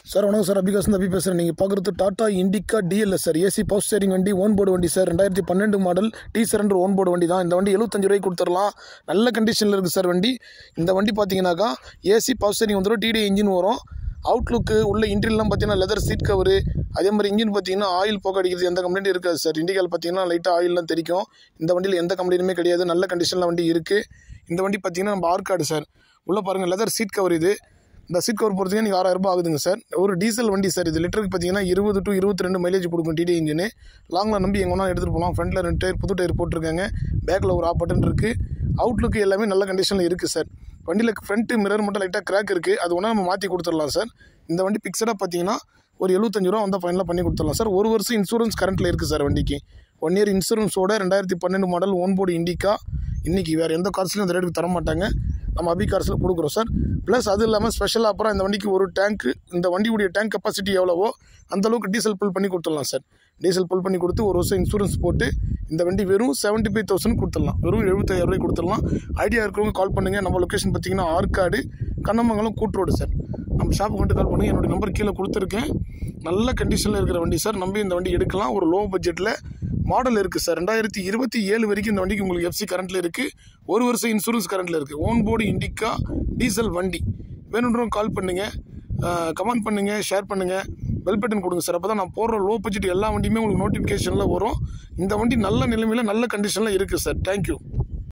sir வணக்கம் sir அபிகாஸ் அபி பேசுகிறேன் நீங்கள் பார்க்குறது Tata Indica DLS sir AC power steering வண்டி ஓன் போர்டு வண்டி சார் ரெண்டாயிரத்தி பன்னெண்டு மாடல் டி சரண்டர் ஓன் போர்டு வண்டி தான் இந்த வண்டி எழுபத்தஞ்சு ரூபாய்க்கு கொடுத்துடலாம் நல்ல கண்டிஷனில் இருக்குது சார் வண்டி இந்த வண்டி பார்த்தீங்கன்னாக்கா ஏசி பவர் ஸ்டேரிங் வந்துடும் டிடி இன்ஜின் வரும் அவுட்லுக்கு உள்ள இன்டீரியர்லாம் பார்த்தீங்கன்னா லெதர் சீட் கவரு அதே மாதிரி இன்ஜின் பார்த்தீங்கன்னா ஆயில் போக அடிக்கிறது எந்த கம்ப்ளைண்ட் இருக்காது சார் இண்டிகால் பார்த்தீங்கன்னா லைட்டாக ஆயில்லாம் தெரிக்கும் இந்த வண்டியில் எந்த கம்ப்ளைண்ட்டுமே கிடையாது நல்ல கண்டிஷனில் வண்டி இருக்குது இந்த வண்டி பார்த்தீங்கன்னா நம்ம ஆர்காடு சார் உள்ளே பாருங்கள் லெதர் சீட் கவர் இது இந்த சீட் கவர் பொறுத்தவரைக்கும் நீங்கள் ஆறாயிரம் ரூபாய் ஆகுதுங்க சார் ஒரு டீசல் வண்டி சார் இது லிட்டருக்கு பார்த்தீங்கன்னா இருபது டு இருபத்தி ரெண்டு மைலேஜ் கொடுக்கும் டிடி இன்ஜின் லாங்கில் நம்பி எங்கே வேணாலும் எடுத்துகிட்டு போகலாம் ஃப்ரண்ட்டில் ரெண்டு டயர் புது டயர் போட்டிருக்காங்க பேக்கில் ஒரு ஆப் பட்டன் இருக்குது அவுட்லுக்கு எல்லாமே நல்ல கண்டிஷனில் இருக்குது சார் வண்டியில் ஃப்ரண்ட்டு மிரர் மட்டும் லைட்டாக கிராக் இருக்குது அது ஒன்றா நம்ம மாற்றி கொடுத்துடலாம் சார் இந்த வண்டி பிக்சடாக பார்த்தீங்கன்னா ஒரு எழுபத்தஞ்சு ரூபா வந்தால் ஃபைனலாக பண்ணி கொடுத்துடலாம் சார் ஒரு வருஷம் இன்சூரன்ஸ் கரண்ட்டில் இருக்குது சார் வண்டிக்கு ஒன் இயர் இன்சூரன்ஸோட ரெண்டாயிரத்தி பன்னெண்டு மாடல் ஓன் போர்டு இண்டிகா இன்றைக்கி வேறு எந்த கார்ஸ்லையும் அந்த ரேட்டுக்கு தர மாட்டாங்க நம்ம அபி கார்ஸில் கொடுக்குறோம் சார் ப்ளஸ் அது இல்லாமல் ஸ்பெஷல் அப்புறம் இந்த வண்டிக்கு ஒரு டேங்க்கு இந்த வண்டியுடைய டேங்க் கெப்பாசிட்டி எவ்வளவோ அந்த அளவுக்கு டீசல் புல் பண்ணி கொடுத்துடலாம் சார் டீசல் புல் பண்ணி கொடுத்து ஒரு வருஷம் இன்சூரன்ஸ் போட்டு இந்த வண்டி வெறும் செவன்ட்டி ஃபைவ் தௌசண்ட் கொடுத்துடலாம் வெறும் எழுபத்தாயிரம் ரூபாய் கொடுத்துடலாம் ஐடியா இருக்கிறவங்க கால் பண்ணுங்கள் நம்ம லொக்கேஷன் பார்த்தீங்கன்னா ஆற்காடு கண்ணமங்கலம் கூட்ரோடு சார் நம்ம ஷாப்புக்கு வந்துட்டு கால் பண்ணுங்கள் என்னுடைய நம்பர் கீழே கொடுத்துருக்கேன் நல்ல கண்டிஷனில் இருக்கிற வண்டி சார் நம்பி இந்த வண்டி எடுக்கலாம் ஒரு லோ பட்ஜெட்டில் மாடல் இருக்குது சார் ரெண்டாயிரத்தி இருபத்தி ஏழு வரைக்கும் இந்த வண்டிக்கு உங்களுக்கு எஃப்சி கரண்ட்டில் இருக்குது ஒரு வருஷம் இன்சூரன்ஸ் கரண்ட்டில் இருக்குது ஓன் போர்டு இண்டிகா டீசல் வண்டி வேணுன்றவங்க கால் பண்ணுங்கள் கமெண்ட் பண்ணுங்கள் ஷேர் பண்ணுங்கள் பெல் பட்டன் கொடுங்க சார் அப்போ தான் நான் போடுற லோ பட்ஜெட் எல்லா வண்டியுமே உங்களுக்கு நோட்டிஃபிகேஷனில் வரும் இந்த வண்டி நல்ல நிலைமையில் நல்ல கண்டிஷனில் இருக்குது சார் தேங்க்யூ